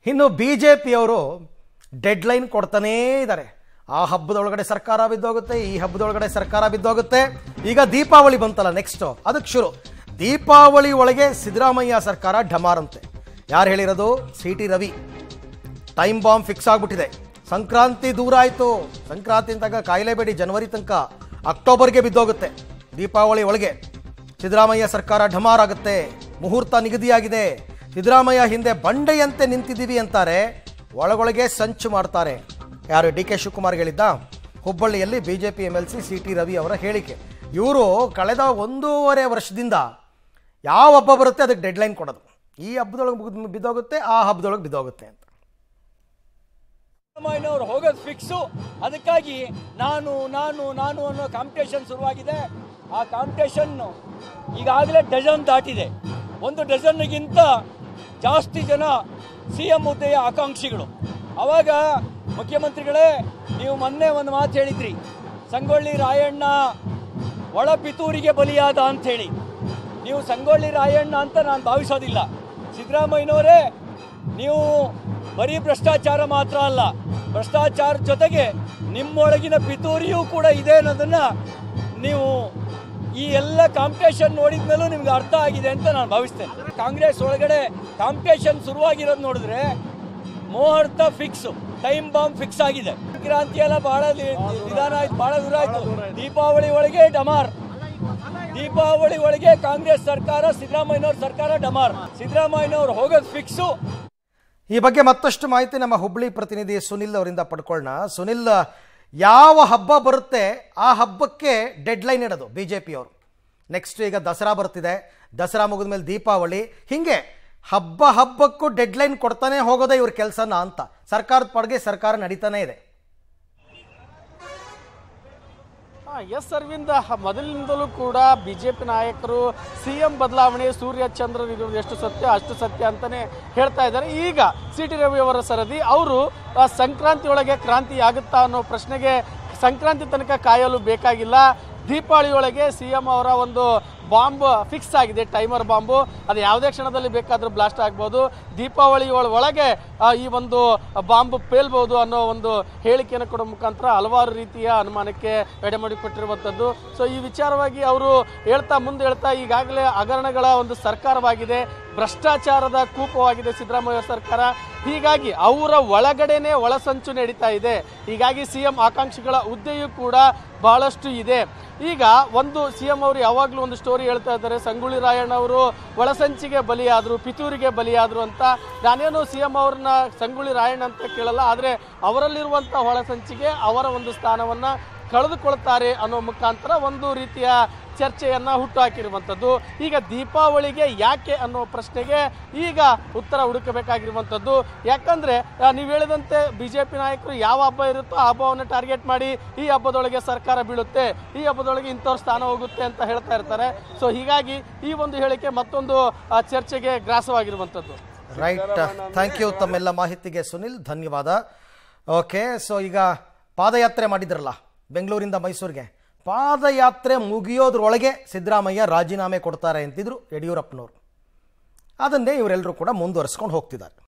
ಇನ್ನು B J ಪಿಯವರು deadline ಕೊಡ್ತಾನೇ ಇದ್ದಾರೆ ಆ ಹಬ್ಬದೊಳಗಡೆ ಸರ್ಕಾರ ಬಿದ್ದೋಗುತ್ತೆ ಈ ಹಬ್ಬದೊಳಗಡೆ ಸರ್ಕಾರ ಬಿದ್ದೋಗುತ್ತೆ ಈಗ ದೀಪಾವಳಿ ಬಂತಲ್ಲ ನೆಕ್ಸ್ಟ್ ಅದಕ್ಕೆ ಶುರು ದೀಪಾವಳಿ ಒಳಗೆ ಸಿದ್ದರಾಮಯ್ಯ ಸರ್ಕಾರ ಢಮಾರಂತೆ ಯಾರು ಹೇಳಿರೋದು C T Ravi time bomb fix ಆಗಿಬಿಟ್ಟಿದೆ ಸಂಕ್ರಾಂತಿ ದೂರ ಆಯಿತು ಸಂಕ್ರಾಂತಿ ತನಕ ಕಾಯಲೇಬೇಡಿ ಜನವರಿ ತನಕ ಅಕ್ಟೋಬರ್ಗೆ ಬಿದ್ದೋಗುತ್ತೆ ದೀಪಾವಳಿ ಒಳಗೆ ಸಿದ್ದರಾಮಯ್ಯ ಸರ್ಕಾರ ಢಮಾರ್ ಆಗುತ್ತೆ ಮುಹೂರ್ತ ನಿಗದಿಯಾಗಿದೆ ಸಿದ್ದರಾಮಯ್ಯ ಹಿಂದೆ ಬಂಡೆಯಂತೆ ನಿಂತಿದ್ದೀವಿ ಅಂತಾರೆ ಒಳಗೊಳಗೆ ಸಂಚು ಮಾಡ್ತಾರೆ ಯಾರು ಡಿ ಕೆ ಶಿವಕುಮಾರ್ ಹೇಳಿದ್ದ ಹುಬ್ಬಳ್ಳಿಯಲ್ಲಿ B J P M L C C T Ravi ಅವರ ಹೇಳಿಕೆ ಇವರು ಕಳೆದ ಒಂದೂವರೆ ವರ್ಷದಿಂದ ಯಾವ ಹಬ್ಬ ಬರುತ್ತೆ ಅದಕ್ಕೆ ಡೆಡ್ಲೈನ್ ಕೊಡೋದು ಈ ಹಬ್ಬದೊಳಗೆ ಮುಗಿದ್ ಬಿದ್ದೋಗುತ್ತೆ ಆ ಹಬ್ಬದೊಳಗೆ ಬಿದ್ದೋಗುತ್ತೆ ಅಂತ ಸಿದ್ದರಾಮಯ್ಯನವರು ಹೋಗೋದು ಫಿಕ್ಸು ಅದಕ್ಕಾಗಿ ನಾನು ನಾನು ನಾನು ಅನ್ನೋ ಕಾಂಪಿಟೇಷನ್ ಶುರುವಾಗಿದೆ ಆ ಕಾಂಪಿಟೇಷನ್ ಈಗಾಗಲೇ ಡಜನ್ ದಾಟಿದೆ ಒಂದು ಡಜನ್ಗಿಂತ ಜಾಸ್ತಿ ಜನ ಸಿ ಎಂ ಹುದ್ದೆಯ ಆಕಾಂಕ್ಷಿಗಳು ಅವಾಗ ಮುಖ್ಯಮಂತ್ರಿಗಳೇ ನೀವು ಮೊನ್ನೆ ಒಂದು ಮಾತು ಹೇಳಿದ್ರಿ ಸಂಗೊಳ್ಳಿ ರಾಯಣ್ಣ ಒಳ ಪಿತೂರಿಗೆ ಬಲಿಯಾದ ಅಂಥೇಳಿ ನೀವು ಸಂಗೊಳ್ಳಿ ರಾಯಣ್ಣ ಅಂತ ನಾನು ಭಾವಿಸೋದಿಲ್ಲ ಸಿದ್ದರಾಮಯ್ಯನವರೇ ನೀವು ಬರೀ ಭ್ರಷ್ಟಾಚಾರ ಮಾತ್ರ ಅಲ್ಲ ಭ್ರಷ್ಟಾಚಾರ ಜೊತೆಗೆ ನಿಮ್ಮೊಳಗಿನ ಪಿತೂರಿಯೂ ಕೂಡ ಇದೆ ಅನ್ನೋದನ್ನ ನೀವು ಈ ಎಲ್ಲ ಕಾಂಪಿಟೇಷನ್ ನೋಡಿದ ಮೇಲೂ ನಿಮ್ಗೆ ಅರ್ಥ ಆಗಿದೆ ಅಂತ ನಾನು ಭಾವಿಸ್ತೇನೆ ಕಾಂಗ್ರೆಸ್ ಒಳಗಡೆ ಕಾಂಪಿಟೇಷನ್ ಶುರುವಾಗಿರೋದು ನೋಡಿದ್ರೆ ಮುಹೂರ್ತ ಫಿಕ್ಸ್ ಟೈಮ್ ಬಾಂಬ್ ಫಿಕ್ಸ್ ಆಗಿದೆ ಸಂಕ್ರಾಂತಿ ಎಲ್ಲ ಬಹಳ ನಿ- ನಿಧಾನ ಆಯ್ತು ಬಹಳ ದೂರ ಆಯ್ತು ದೀಪಾವಳಿ ಒಳಗೆ ಡಮಾರ್ ದೀಪಾವಳಿ ಒಳಗೆ ಕಾಂಗ್ರೆಸ್ ಸರ್ಕಾರ ಸಿದ್ದರಾಮಯ್ಯನವ್ರ ಸರ್ಕಾರ ಡಮಾರ್ ಸಿದ್ದರಾಮಯ್ಯನವ್ರು ಹೋಗೋದು ಫಿಕ್ಸು ಈ ಬಗ್ಗೆ ಮತ್ತಷ್ಟು ಮಾಹಿತಿ ನಮ್ಮ ಹುಬ್ಳಿ ಪ್ರತಿನಿಧಿ ಸುನಿಲ್ ಅವರಿಂದ ಪಡ್ಕೊಳ್ಳೋಣ ಸುನಿಲ್ ಯಾವ ಹಬ್ಬ ಬರುತ್ತೆ ಆ ಹಬ್ಬಕ್ಕೆ ಡೆಡ್ಲೈನ್ ಇಡೋದು ಬಿ ಜೆ ಪಿಯವರು ನೆಕ್ಸ್ಟ್ ಈಗ ದಸರಾ ಬರ್ತಿದೆ ದಸರಾ ಮುಗಿದ ಮೇಲೆ ದೀಪಾವಳಿ ಹೀಗೆ ಹಬ್ಬ ಹಬ್ಬಕ್ಕೂ ಡೆಡ್ಲೈನ್ ಕೊಡ್ತಾನೆ ಹೋಗೋದೇ ಇವ್ರ ಕೆಲಸನ ಅಂತ ಸರ್ಕಾರದ ಪಡೆಗೆ ಸರ್ಕಾರ ನಡೀತಾನೆ ಇದೆ ಎಸ್ ಅರವಿಂದ ಮೊದಲಿನಿಂದಲೂ ಕೂಡ ಬಿಜೆಪಿ ನಾಯಕರು ಸಿ ಎಂ ಬದಲಾವಣೆ ಸೂರ್ಯ ಚಂದ್ರನ್ ಇರುವುದು ಎಷ್ಟು ಸತ್ಯ ಅಷ್ಟು ಸತ್ಯ ಅಂತಾನೆ ಹೇಳ್ತಾ ಇದ್ದಾರೆ ಈಗ ಸಿ ಟಿ ರವಿ ಅವರ ಸರದಿ ಅವರು ಆ, ಸಂಕ್ರಾಂತಿ ಒಳಗೆ ಕ್ರಾಂತಿ ಆಗುತ್ತಾ ಅನ್ನೋ ಪ್ರಶ್ನೆಗೆ ಸಂಕ್ರಾಂತಿ ತನಕ ಕಾಯಲು ಬೇಕಾಗಿಲ್ಲ ದೀಪಾವಳಿ ಒಳಗೆ ಸಿ ಎಂ ಅವರ ಒಂದು ಬಾಂಬ್ ಫಿಕ್ಸ್ ಆಗಿದೆ ಟೈಮರ್ ಬಾಂಬು ಅದು ಯಾವುದೇ ಕ್ಷಣದಲ್ಲಿ ಬೇಕಾದರೂ ಬ್ಲಾಸ್ಟ್ ಆಗ್ಬೋದು ದೀಪಾವಳಿ ಒಳ- ಒಳಗೆ ಆ, ಈ ಒಂದು ಬಾಂಬ್ ಪೇಲ್ಬಹುದು ಅನ್ನೋ ಒಂದು ಹೇಳಿಕೆಯನ್ನು ಕೊಡೋ ಮುಖಾಂತರ ಹಲವಾರು ರೀತಿಯ ಅನುಮಾನಕ್ಕೆ ಎಡೆಮಾಡಿಕೊಟ್ಟಿರುವಂಥದ್ದು ಸೊ ಈ ವಿಚಾರವಾಗಿ ಅವರು ಹೇಳ್ತಾ ಮುಂದೆ ಹೇಳ್ತಾ ಈಗಾಗಲೇ ಹಗರಣಗಳ ಒಂದು ಸರ್ಕಾರವಾಗಿದೆ ಭ್ರಷ್ಟಾಚಾರದ ಕೂಪವಾಗಿದೆ ಸಿದ್ದರಾಮಯ್ಯ ಸರ್ಕಾರ ಹೀಗಾಗಿ ಅವರ ಒಳಗಡೆನೆ ಒಳಸಂಚು ನಡೀತಾ ಇದೆ ಹೀಗಾಗಿ ಸಿ ಎಂ ಆಕಾಂಕ್ಷಿಗಳ ಹುದ್ದೆಯೂ ಕೂಡ ಬಹಳಷ್ಟು ಇದೆ ಈಗ ಒಂದು ಸಿ ಎಂ ಅವರು ಯಾವಾಗಲೂ ಒಂದು ಸ್ಟೋರಿ ಹೇಳ್ತಾ ಇದ್ದಾರೆ ಸಂಗೊಳ್ಳಿ ರಾಯಣ್ಣ ಅವರು ಒಳಸಂಚಿಗೆ ಬಲಿಯಾದರು ಪಿತೂರಿಗೆ ಬಲಿಯಾದರು ಅಂತ ನಾನೇನು ಸಿ ಎಂ ಅವ್ರನ್ನ ಸಂಗೊಳ್ಳಿ ರಾಯಣ್ಣ ಅಂತ ಕೇಳಲ್ಲ ಆದರೆ ಅವರಲ್ಲಿರುವಂಥ ಒಳಸಂಚಿಗೆ ಅವರ ಒಂದು ಸ್ಥಾನವನ್ನು ಕಳೆದುಕೊಳ್ತಾರೆ ಅನ್ನೋ ಮುಖಾಂತರ ಒಂದು ರೀತಿಯ ಚರ್ಚೆಯನ್ನ ಹುಟ್ಟುಹಾಕಿರುವಂಥದ್ದು ಈಗ ದೀಪಾವಳಿಗೆ ಯಾಕೆ ಅನ್ನೋ ಪ್ರಶ್ನೆಗೆ ಈಗ ಉತ್ತರ ಹುಡುಕಬೇಕಾಗಿರುವಂಥದ್ದು ಯಾಕಂದ್ರೆ ಆ, ನೀವು ಹೇಳಿದಂತೆ ಬಿಜೆಪಿ ನಾಯಕರು ಯಾವ ಹಬ್ಬ ಇರುತ್ತೋ ಆ ಹಬ್ಬವನ್ನು ಟಾರ್ಗೆಟ್ ಮಾಡಿ ಈ ಹಬ್ಬದೊಳಗೆ ಸರ್ಕಾರ ಬೀಳುತ್ತೆ ಈ ಹಬ್ಬದೊಳಗೆ ಇಂಥವ್ರ ಸ್ಥಾನ ಹೋಗುತ್ತೆ ಅಂತ ಹೇಳ್ತಾ ಇರ್ತಾರೆ ಸೊ ಹೀಗಾಗಿ ಈ ಒಂದು ಹೇಳಿಕೆ ಮತ್ತೊಂದು ಆ, ಚರ್ಚೆಗೆ ಗ್ರಾಸವಾಗಿರುವಂಥದ್ದು ರೈಟ್ ಥ್ಯಾಂಕ್ ಯು ತಮ್ಮೆಲ್ಲ ಮಾಹಿತಿಗೆ ಸುನಿಲ್ ಧನ್ಯವಾದ ಓಕೆ ಸೊ ಈಗ ಪಾದಯಾತ್ರೆ ಮಾಡಿದ್ರಲ್ಲ ಬೆಂಗಳೂರಿಂದ ಮೈಸೂರಿಗೆ ಪಾದಯಾತ್ರೆ ಮುಗಿಯೋದ್ರೊಳಗೆ ಸಿದ್ದರಾಮಯ್ಯ ರಾಜೀನಾಮೆ ಕೊಡ್ತಾರೆ ಅಂತಿದ್ರು ಯಡಿಯೂರಪ್ಪನವರು ಅದನ್ನೇ ಇವರೆಲ್ಲರೂ ಕೂಡ ಮುಂದುವರಿಸ್ಕೊಂಡು ಹೋಗ್ತಿದ್ದಾರೆ